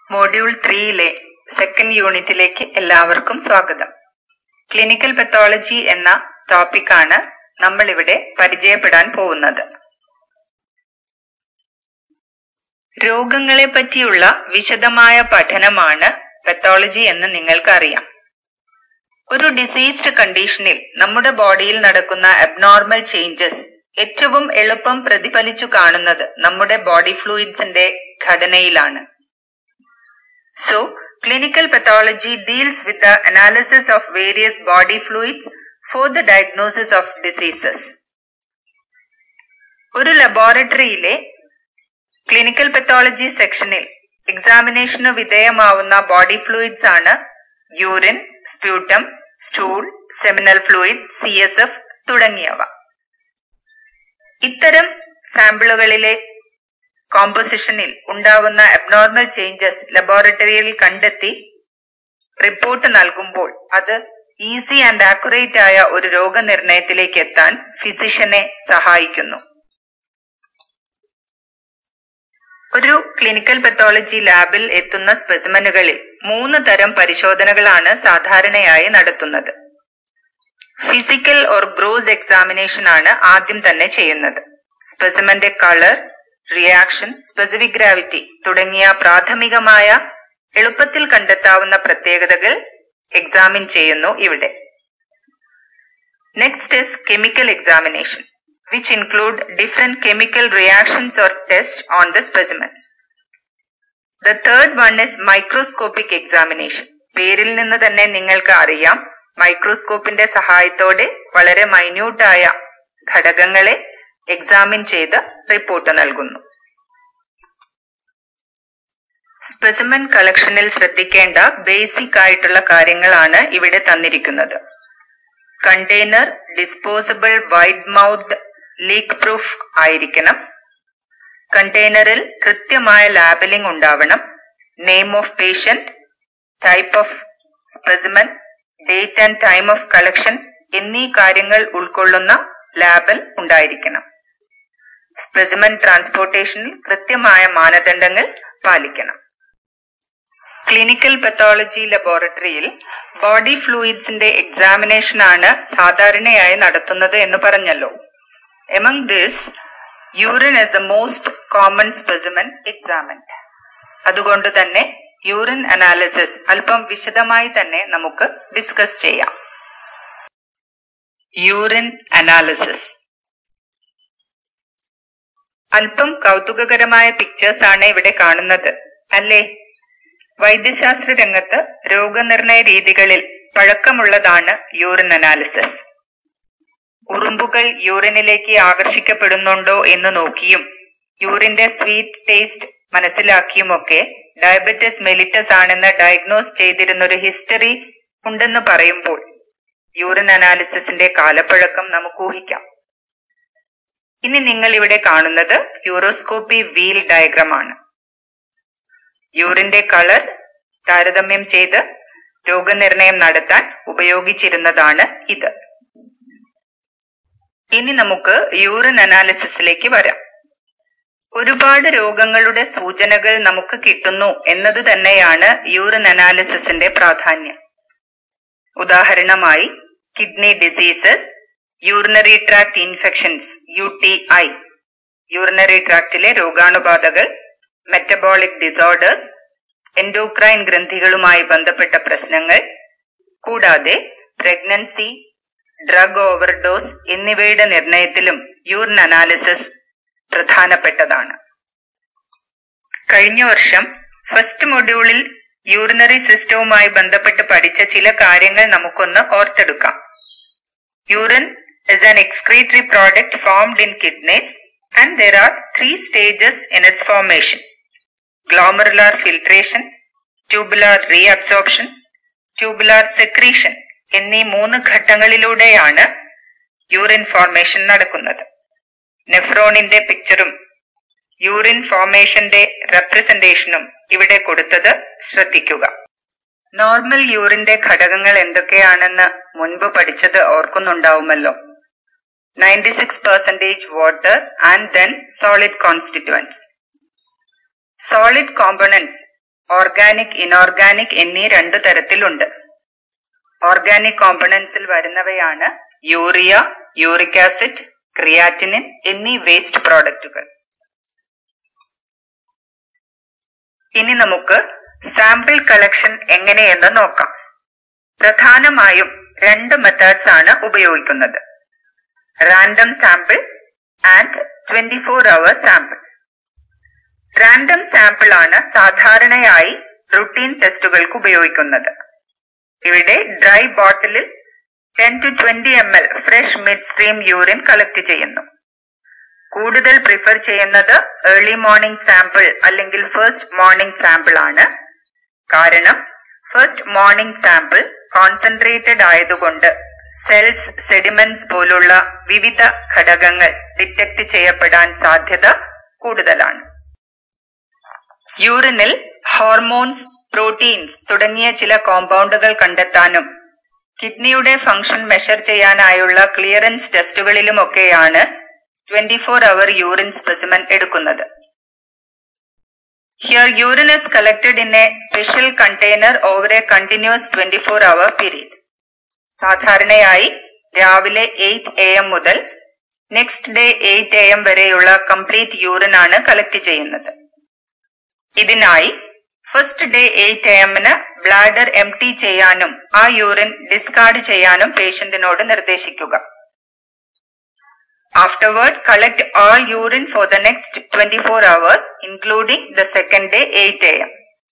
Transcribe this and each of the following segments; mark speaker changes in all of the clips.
Speaker 1: Module ത്രീയിലെ second യൂണിറ്റിലേക്ക് എല്ലാവർക്കും സ്വാഗതം ക്ലിനിക്കൽ പത്തോളജി എന്ന ടോപ്പിക്കാണ് നമ്മൾ ഇവിടെ പരിചയപ്പെടാൻ പോകുന്നത് രോഗങ്ങളെ പറ്റിയുള്ള വിശദമായ പഠനമാണ് പത്തോളജി എന്ന് നിങ്ങൾക്കറിയാം ഒരു ഡിസീസ്ഡ് കണ്ടീഷനിൽ നമ്മുടെ ബോഡിയിൽ നടക്കുന്ന അബ്നോർമൽ ചേഞ്ചസ് ഏറ്റവും എളുപ്പം പ്രതിഫലിച്ചു കാണുന്നത് നമ്മുടെ ബോഡി ഫ്ലൂയിഡ്സിന്റെ ഘടനയിലാണ് So, clinical pathology deals with the analysis of various body fluids for the diagnosis of diseases. ഒരു ലബോറട്ടറിയിലെ ക്ലിനിക്കൽ പത്തോളജി സെക്ഷനിൽ എക്സാമിനേഷന് വിധേയമാവുന്ന ബോഡി ഫ്ലൂയിഡ്സ് ആണ് urine sputum stool seminal fluid C S F തുടങ്ങിയവ ഇത്തരം സാമ്പിളുകളിലെ കോമ്പോസിഷനിൽ ഉണ്ടാവുന്ന അബ്നോർമൽ ചേഞ്ചസ് ലബോറട്ടറിയിൽ കണ്ടെത്തി റിപ്പോർട്ട് നൽകുമ്പോൾ അത് ഈസി ആൻഡ് ആക്യുറേറ്റ് ആയ ഒരു രോഗനിർണയത്തിലേക്ക് എത്താൻ ഫിസിഷ്യനെ സഹായിക്കുന്നു ഒരു ക്ലിനിക്കൽ പത്തോളജി ലാബിൽ എത്തുന്ന സ്പെസിമനുകളിൽ മൂന്ന് തരം പരിശോധനകളാണ് സാധാരണയായി നടത്തുന്നത് ഫിസിക്കൽ ഓർ ഗ്രോസ് എക്സാമിനേഷൻ ആണ് ആദ്യം തന്നെ ചെയ്യുന്നത് സ്പെസിമന്റെ കളർ റിയാക്ഷൻ സ്പെസിഫിക് ഗ്രാവിറ്റി തുടങ്ങിയ പ്രാഥമികമായ എളുപ്പത്തിൽ കണ്ടെത്താവുന്ന പ്രത്യേകതകൾ എക്സാമിൻ ചെയ്യുന്നു ഇവിടെ next is chemical examination which include different chemical reactions or test on the specimen the third one is microscopic examination പേരിൽ നിന്ന് തന്നെ നിങ്ങൾക്ക് അറിയാം മൈക്രോസ്കോപ്പിന്റെ സഹായത്തോടെ വളരെ മൈന്യൂട്ടായ ഘടകങ്ങളെ എക്സാമിൻ ചെയ്ത് റിപ്പോർട്ട് നൽകുന്നു സ്പെസിമൻ കളക്ഷനിൽ ശ്രദ്ധിക്കേണ്ട ബേസിക് ആയിട്ടുള്ള കാര്യങ്ങളാണ് ഇവിടെ തന്നിരിക്കുന്നത് container disposable wide mouth leak proof ആയിരിക്കണം കണ്ടെയ്നറിൽ കൃത്യമായ ലാബലിംഗ് ഉണ്ടാവണം name of patient type of specimen date and time of collection എന്നീ കാര്യങ്ങൾ ഉൾക്കൊള്ളുന്ന ലാബൽ ഉണ്ടായിരിക്കണം സ്പെസിമൻ ട്രാൻസ്പോർട്ടേഷനിൽ കൃത്യമായ മാനദണ്ഡങ്ങൾ പാലിക്കണം ക്ലിനിക്കൽ പത്തോളജി ലബോറട്ടറിയിൽ ബോഡി ഫ്ലൂയിഡ്സിന്റെ എക്സാമിനേഷൻ ആണ് സാധാരണയായി നടത്തുന്നത് എന്ന് പറഞ്ഞല്ലോ among this urine is the most common specimen examined അതുകൊണ്ട് തന്നെ യൂറിൻ അനാലിസിസ് അല്പം വിശദമായി തന്നെ നമുക്ക് ഡിസ്കസ് ചെയ്യാം യൂറിൻ അനാലിസിസ് അല്പം കൗതുകകരമായ പിക്ചേഴ്സ് ആണ് ഇവിടെ കാണുന്നത് അല്ലേ വൈദ്യശാസ്ത്ര രംഗത്ത് രോഗനിർണയ രീതികളിൽ പഴക്കമുള്ളതാണ് യൂറിൻ അനാലിസിസ് ഉറുമ്പുകൾ യൂറിനിലേക്ക് ആകർഷിക്കപ്പെടുന്നുണ്ടോ എന്ന് നോക്കിയും യൂറിന്റെ സ്വീറ്റ് ടേസ്റ്റ് മനസ്സിലാക്കിയുമൊക്കെ ഡയബറ്റിസ് മെലിറ്റസ് ആണെന്ന് ഡയഗ്നോസ് ചെയ്തിരുന്ന ഒരു ഹിസ്റ്ററി ഉണ്ടെന്ന് പറയുമ്പോൾ യൂറിൻ അനാലിസിസിന്റെ കാലപ്പഴക്കം നമുക്ക് ഊഹിക്കാം ഇനി നിങ്ങൾ ഇവിടെ കാണുന്നത് യൂറോസ്കോപ്പി വീൽ ഡയഗ്രം ആണ് യൂറിന്റെ കളർ താരതമ്യം ചെയ്ത് രോഗനിർണയം നടത്താൻ ഉപയോഗിച്ചിരുന്നതാണ് ഇത് ഇനി നമുക്ക് യൂറിൻ അനാലിസിസിലേക്ക് വരാം ഒരുപാട് രോഗങ്ങളുടെ സൂചനകൾ നമുക്ക് കിട്ടുന്നു എന്നത് തന്നെയാണ് യൂറിൻ അനാലിസിസിന്റെ പ്രാധാന്യം ഉദാഹരണമായി kidney diseases urinary tract infections U T I urinary ട്രാക്റ്റിലെ രോഗാണുബാധകൾ മെറ്റബോളിക് ഡിസോർഡേഴ്സ് എൻഡോക്രൈൻ ഗ്രന്ഥികളുമായി ബന്ധപ്പെട്ട പ്രശ്നങ്ങൾ കൂടാതെ പ്രഗ്നൻസി ഡ്രഗ് ഓവർഡോസ് എന്നിവയുടെ നിർണയത്തിലും യൂറിൻ അനാലിസിസ് പ്രധാനപ്പെട്ടതാണ് കഴിഞ്ഞ വർഷം ഫസ്റ്റ് മൊഡ്യൂളിൽ യൂറിനറി സിസ്റ്റവുമായി ബന്ധപ്പെട്ട് പഠിച്ച ചില കാര്യങ്ങൾ നമുക്കൊന്ന് ഓർത്തെടുക്കാം urine is an excretory product formed in kidneys and there are three stages in its formation. Glomerular filtration, tubular reabsorption, tubular secretion എന്നീ മൂന്ന് ഘട്ടങ്ങളിലൂടെയാണ് യൂറിൻ ഫോർമേഷൻ നടക്കുന്നത് നെഫ്രോണിന്റെ പിക്ചറും യൂറിൻ ഫോർമേഷന്റെ റെപ്രസെന്റേഷനും ഇവിടെ കൊടുത്തത് ശ്രദ്ധിക്കുക നോർമൽ യൂറിന്റെ ഘടകങ്ങൾ എന്തൊക്കെയാണെന്ന് മുൻപ് പഠിച്ചത് ഓർക്കുന്നുണ്ടാവുമല്ലോ ninety six percentage water and then solid constituents solid components organic inorganic എന്നീ രണ്ടു തരത്തിലുണ്ട് ഓർഗാനിക് കോമ്പണൻസിൽ വരുന്നവയാണ് യൂറിയ യൂറിക് ആസിഡ് ക്രിയാറ്റിനിൻ എന്നീ വേസ്റ്റ് പ്രോഡക്റ്റുകൾ ഇനി നമുക്ക് സാമ്പിൾ കളക്ഷൻ എങ്ങനെയെന്ന് നോക്കാം പ്രധാനമായും രണ്ട് മെത്തേഡ്സ് ആണ് ഉപയോഗിക്കുന്നത് random sample and twenty four hour sample random sample ആണ് സാധാരണയായി റുട്ടീൻ ടെസ്റ്റുകൾക്ക് ഉപയോഗിക്കുന്നത് ഇവിടെ ഡ്രൈ ബോട്ടിലിൽ ten to twenty M L fresh mid stream urine collect ചെയ്യുന്നു കൂടുതൽ പ്രിഫർ ചെയ്യുന്നത് ഏർലി മോർണിംഗ് സാമ്പിൾ അല്ലെങ്കിൽ ഫസ്റ്റ് മോർണിംഗ് സാമ്പിൾ ആണ് കാരണം ഫസ്റ്റ് മോർണിംഗ് സാമ്പിൾ കോൺസെൻട്രേറ്റഡ് ആയതുകൊണ്ട് സെൽസ് സെഡിമെന്റ്സ് പോലുള്ള വിവിധ ഘടകങ്ങൾ ഡിറ്റക്ട് ചെയ്യപ്പെടാൻ സാധ്യത കൂടുതലാണ് യൂറിനിൽ ഹോർമോൺസ് പ്രോട്ടീൻസ് തുടങ്ങിയ ചില കോമ്പൗണ്ടുകൾ കണ്ടെത്താനും കിഡ്നിയുടെ ഫംഗ്ഷൻ മെഷർ ചെയ്യാനായുള്ള ക്ലിയറൻസ് ടെസ്റ്റുകളിലുമൊക്കെയാണ് twenty four hour urine specimen എടുക്കുന്നത് here urine is collected in a special container over a continuous twenty four hour period സാധാരണയായി രാവിലെ എയ്റ്റ് എ എം മുതൽ next day eight A M വരെയുള്ള complete urine ആണ് collect ചെയ്യുന്നത് ഇതിനായി first day eight A എമ്മിന് bladder empty ചെയ്യാനും ആ യൂറിൻ ഡിസ്കാർഡ് ചെയ്യാനും പേഷ്യന്റിനോട് നിർദ്ദേശിക്കുക Afterward, collect all urine for the next 24 hours, including the second day 8 am.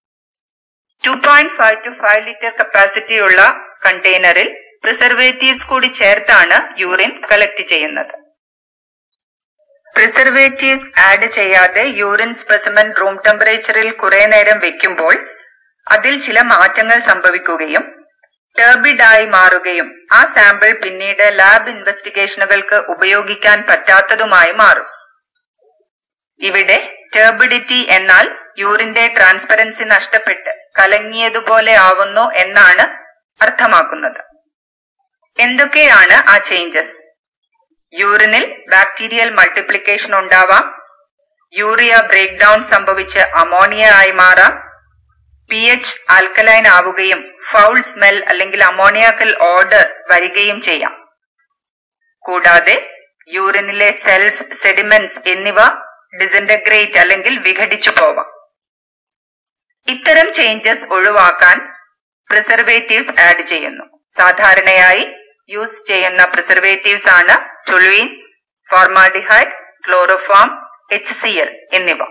Speaker 1: 2.5 to 5 litre capacity ഉള്ള കണ്ടെയ്നറിൽ പ്രിസർവേറ്റീവ്സ് കൂടി ചേർത്താണ് യൂറിൻ കളക്ട് ചെയ്യുന്നത് പ്രിസർവേറ്റീവ്സ് ആഡ് ചെയ്യാതെ യൂറിൻ സ്പെസിമൻ റൂം ടെമ്പറേച്ചറിൽ കുറെ നേരം വെക്കുമ്പോൾ അതിൽ ചില മാറ്റങ്ങൾ സംഭവിക്കുകയും ടേബിഡ് ആയി മാറുകയും ആ സാമ്പിൾ പിന്നീട് ലാബ് ഇൻവെസ്റ്റിഗേഷനുകൾക്ക് ഉപയോഗിക്കാൻ പറ്റാത്തതുമായി മാറും ഇവിടെ ടേബിഡിറ്റി എന്നാൽ യൂറിന്റെ ട്രാൻസ്പെറൻസി നഷ്ടപ്പെട്ട് കലങ്ങിയതുപോലെ ആവുന്നു എന്നാണ് അർത്ഥമാക്കുന്നത് എന്തൊക്കെയാണ് ആ ചേഞ്ചസ് യൂറിനിൽ ബാക്ടീരിയൽ മൾട്ടിപ്ലിക്കേഷൻ ഉണ്ടാവാം യൂറിയ ബ്രേക്ക് ഡൗൺ സംഭവിച്ച് അമോണിയ ആയി മാറാം പി എച്ച് ആൽക്കലൈൻ ആവുകയും ഫൗൾ സ്മെൽ അല്ലെങ്കിൽ അമോണിയാക്കൽ ഓർഡർ വരികയും ചെയ്യാം കൂടാതെ യൂറിനിലെ സെൽസ് സെഡിമെന്റ്സ് എന്നിവ ഡിസിൻറ്റഗ്രേറ്റ് അല്ലെങ്കിൽ വിഘടിച്ചു പോവാം ഇത്തരം ചേഞ്ചസ് ഒഴിവാക്കാൻ പ്രിസർവേറ്റീവ്സ് ആഡ് ചെയ്യുന്നു സാധാരണയായി യൂസ് ചെയ്യുന്ന പ്രിസർവേറ്റീവ്സ് ആണ് toluene formaldehyde chloroform H C L എന്നിവ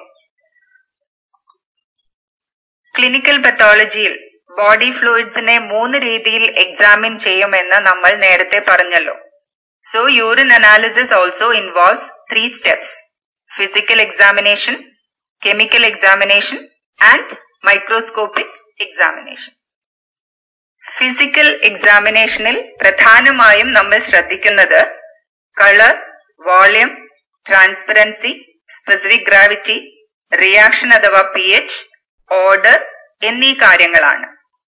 Speaker 1: ക്ലിനിക്കൽ പത്തോളജിയിൽ ബോഡി ഫ്ലൂയിഡ്സിനെ മൂന്ന് രീതിയിൽ എക്സാമിൻ ചെയ്യുമെന്ന് നമ്മൾ നേരത്തെ പറഞ്ഞല്ലോ so urine analysis also involves three steps physical examination chemical examination and microscopic examination physical എക്സാമിനേഷനിൽ പ്രധാനമായും നമ്മൾ ശ്രദ്ധിക്കുന്നത് colour volume transparency specific gravity reaction അഥവാ പി എച്ച് ഓർഡർ എന്നീ കാര്യങ്ങളാണ്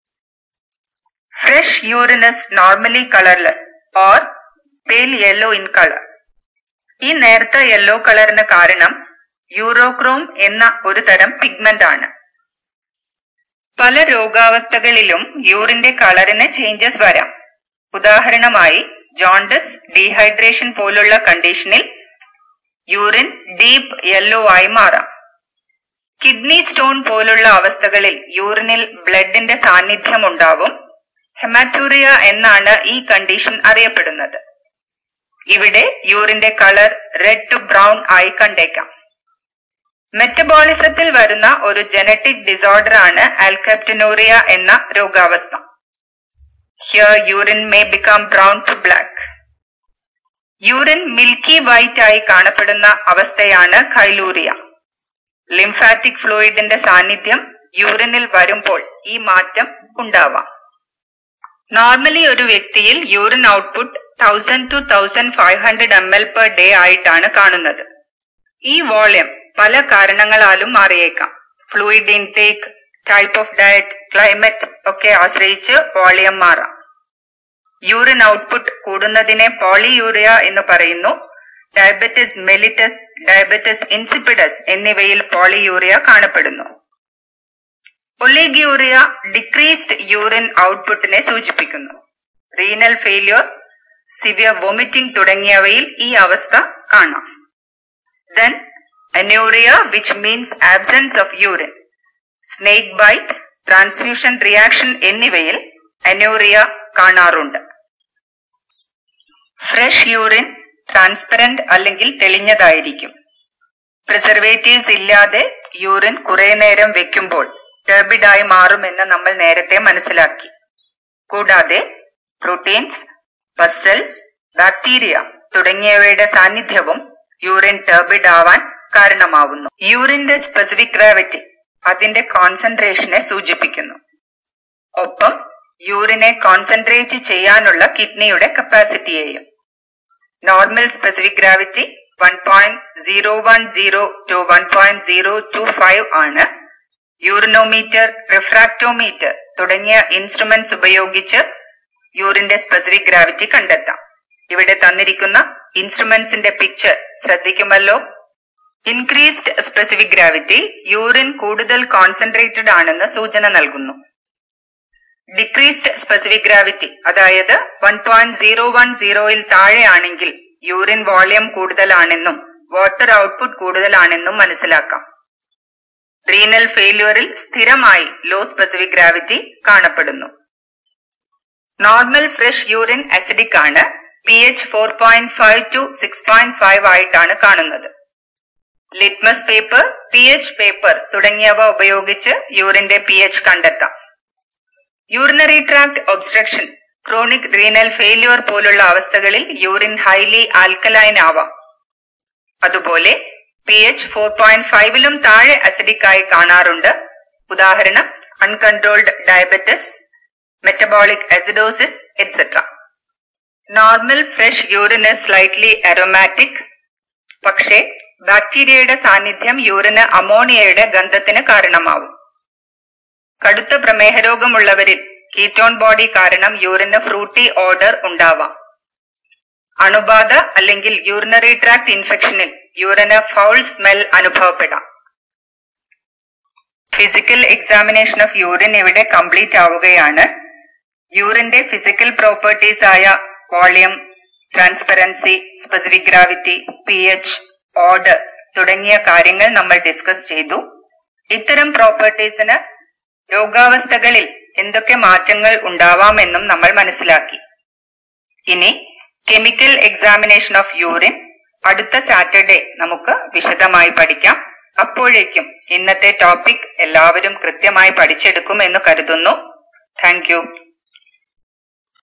Speaker 1: fresh urine is normally colourless or pale yellow in colour ഈ നേർത്ത yellow കളറിന് കാരണം യൂറോക്രോം എന്ന ഒരു തരം പിഗ്മെന്റ് ആണ് പല രോഗാവസ്ഥകളിലും യൂറിന്റെ കളറിന് ചേഞ്ചസ് വരാം ഉദാഹരണമായി ജോണ്ടസ് ഡീഹൈഡ്രേഷൻ പോലുള്ള കണ്ടീഷനിൽ യൂറിൻ ഡീപ്പ് യെല്ലോ ആയി മാറാം കിഡ്നി സ്റ്റോൺ പോലുള്ള അവസ്ഥകളിൽ യൂറിനിൽ ബ്ലഡിന്റെ സാന്നിധ്യം ഉണ്ടാവും ഹെമാറ്റൂറിയ എന്നാണ് ഈ കണ്ടീഷൻ അറിയപ്പെടുന്നത് ഇവിടെ യൂറിന്റെ കളർ റെഡ് ടു ബ്രൗൺ ആയി കണ്ടേക്കാം മെറ്റബോളിസത്തിൽ വരുന്ന ഒരു ജനറ്റിക് ഡിസോർഡർ ആണ് ആൽക്കപ്റ്റനോറിയ എന്ന രോഗാവസ്ഥ here urine may become brown to black urine milky white ആയി കാണപ്പെടുന്ന അവസ്ഥയാണ് ഖൈലൂറിയ ലിംഫാറ്റിക് ഫ്ലൂയിഡിന്റെ സാന്നിധ്യം യൂറിനിൽ വരുമ്പോൾ ഈ മാറ്റം ഉണ്ടാവാം നോർമലി ഒരു വ്യക്തിയിൽ urine output thousand to thousand five hundred M L per day ആയിട്ടാണ് കാണുന്നത് ഈ വോളിയം പല കാരണങ്ങളാലും മാറിയേക്കാം fluid intake type of diet climate ഒക്കെ ആശ്രയിച്ച് വോളിയം മാറാം യൂറിൻ ഔട്ട്പുട്ട് കൂടുന്നതിനെ പോളിയൂറിയ എന്ന് പറയുന്നു ഡയബറ്റിസ് മെലിറ്റസ് ഡയബറ്റിസ് ഇൻസിപ്പിഡസ് എന്നിവയിൽ പോളിയൂറിയ കാണപ്പെടുന്നു ഒലിഗ്യൂറിയ ഡിക്രീസ്ഡ് യൂറിൻ ഔട്ട്പുട്ടിനെ സൂചിപ്പിക്കുന്നു റീനൽ ഫെയിലിയർ സിവിയർ വൊമിറ്റിംഗ് തുടങ്ങിയവയിൽ ഈ അവസ്ഥ കാണാം then anuria which means absence of urine snake bite transfusion reaction എന്നിവയിൽ അന്യൂറിയ കാണാറുണ്ട് ഫ്രഷ് യൂറിൻ ട്രാൻസ്പെറന്റ് അല്ലെങ്കിൽ തെളിഞ്ഞതായിരിക്കും പ്രിസർവേറ്റീവ്സ് ഇല്ലാതെ യൂറിൻ കുറെ നേരം വെക്കുമ്പോൾ ടേബിഡായി മാറുമെന്ന് നമ്മൾ നേരത്തെ മനസ്സിലാക്കി കൂടാതെ പ്രോട്ടീൻസ് പസൽസ് ബാക്ടീരിയ തുടങ്ങിയവയുടെ സാന്നിധ്യവും യൂറിൻ ടേബിഡ് ആവാൻ കാരണമാവുന്നു യൂറിന്റെ സ്പെസിഫിക് ഗ്രാവിറ്റി അതിന്റെ കോൺസെൻട്രേഷനെ സൂചിപ്പിക്കുന്നു ഒപ്പം യൂറിനെ കോൺസെൻട്രേറ്റ് ചെയ്യാനുള്ള കിഡ്നിയുടെ കപ്പാസിറ്റിയെയും normal specific gravity one point zero one zero to one point zero two five ആണ് യൂറിനോമീറ്റർ റിഫ്രാക്ടോമീറ്റർ തുടങ്ങിയ ഇൻസ്ട്രുമെന്റ്സ് ഉപയോഗിച്ച് യൂറിന്റെ സ്പെസിഫിക് ഗ്രാവിറ്റി കണ്ടെത്താം ഇവിടെ തന്നിരിക്കുന്ന ഇൻസ്ട്രുമെന്റ്സിന്റെ പിക്ചർ ശ്രദ്ധിക്കുമല്ലോ ഇൻക്രീസ്ഡ് സ്പെസിഫിക് ഗ്രാവിറ്റി യൂറിൻ കൂടുതൽ കോൺസെൻട്രേറ്റഡ് ആണെന്ന് സൂചന നൽകുന്നു ഡിക്രീസ്ഡ് സ്പെസിഫിക് ഗ്രാവിറ്റി അതായത് വൺ പോയിന്റ് സീറോ വൺ സീറോയിൽ താഴെയാണെങ്കിൽ യൂറിൻ വോളിയം കൂടുതലാണെന്നും വാട്ടർ ഔട്ട്പുട്ട് കൂടുതലാണെന്നും മനസ്സിലാക്കാം റീനൽ ഫെയില്യൂറിൽ സ്ഥിരമായി ലോ സ്പെസിഫിക് ഗ്രാവിറ്റി കാണപ്പെടുന്നു നോർമൽ ഫ്രഷ് യൂറിൻ അസിഡിക് ആണ് P H four point five to six point five ആയിട്ടാണ് കാണുന്നത് litmus paper P H paper തുടങ്ങിയവ ഉപയോഗിച്ച് യൂറിന്റെ പി എച്ച് കണ്ടെത്താം urinary tract obstruction chronic renal failure പോലുള്ള അവസ്ഥകളിൽ യൂറിൻ ഹൈലി ആൽക്കലൈൻ ആവാം അതുപോലെ പി എച്ച് ഫോർ പോയിന്റ് ഫൈവിലും താഴെ അസിഡിക് ആയി കാണാറുണ്ട് ഉദാഹരണം uncontrolled diabetes metabolic acidosis etcetera normal fresh യൂറിന് സ്ലൈറ്റ്ലി അരോമാറ്റിക് പക്ഷേ ബാക്ടീരിയയുടെ സാന്നിധ്യം യൂറിന് അമോണിയയുടെ ഗന്ധത്തിന് കാരണമാവും കടുത്ത പ്രമേഹ രോഗമുള്ളവരിൽ കീറ്റോൺ ബോഡി കാരണം യൂറിന് ഫ്രൂട്ടി ഓർഡർ ഉണ്ടാവാം അണുബാധ അല്ലെങ്കിൽ യൂറിനറി ട്രാക്ട് ഇൻഫെക്ഷനിൽ യൂറിന് ഫൗൾ സ്മെൽ അനുഭവപ്പെടാം ഫിസിക്കൽ എക്സാമിനേഷൻ ഓഫ് യൂറിൻ ഇവിടെ കംപ്ലീറ്റ് ആവുകയാണ് യൂറിന്റെ ഫിസിക്കൽ പ്രോപ്പർട്ടീസ് ആയ volume transparency specific gravity P H odour തുടങ്ങിയ കാര്യങ്ങൾ നമ്മൾ ഡിസ്കസ് ചെയ്തു ഇത്തരം പ്രോപ്പർട്ടീസിന് രോഗാവസ്ഥകളിൽ എന്തൊക്കെ മാറ്റങ്ങൾ ഉണ്ടാവാമെന്നും നമ്മൾ മനസ്സിലാക്കി ഇനി കെമിക്കൽ എക്സാമിനേഷൻ ഓഫ് യൂറിൻ അടുത്ത സാറ്റർഡേ നമുക്ക് വിശദമായി പഠിക്കാം അപ്പോഴേക്കും ഇന്നത്തെ ടോപ്പിക് എല്ലാവരും കൃത്യമായി പഠിച്ചെടുക്കും എന്ന് കരുതുന്നു താങ്ക് യു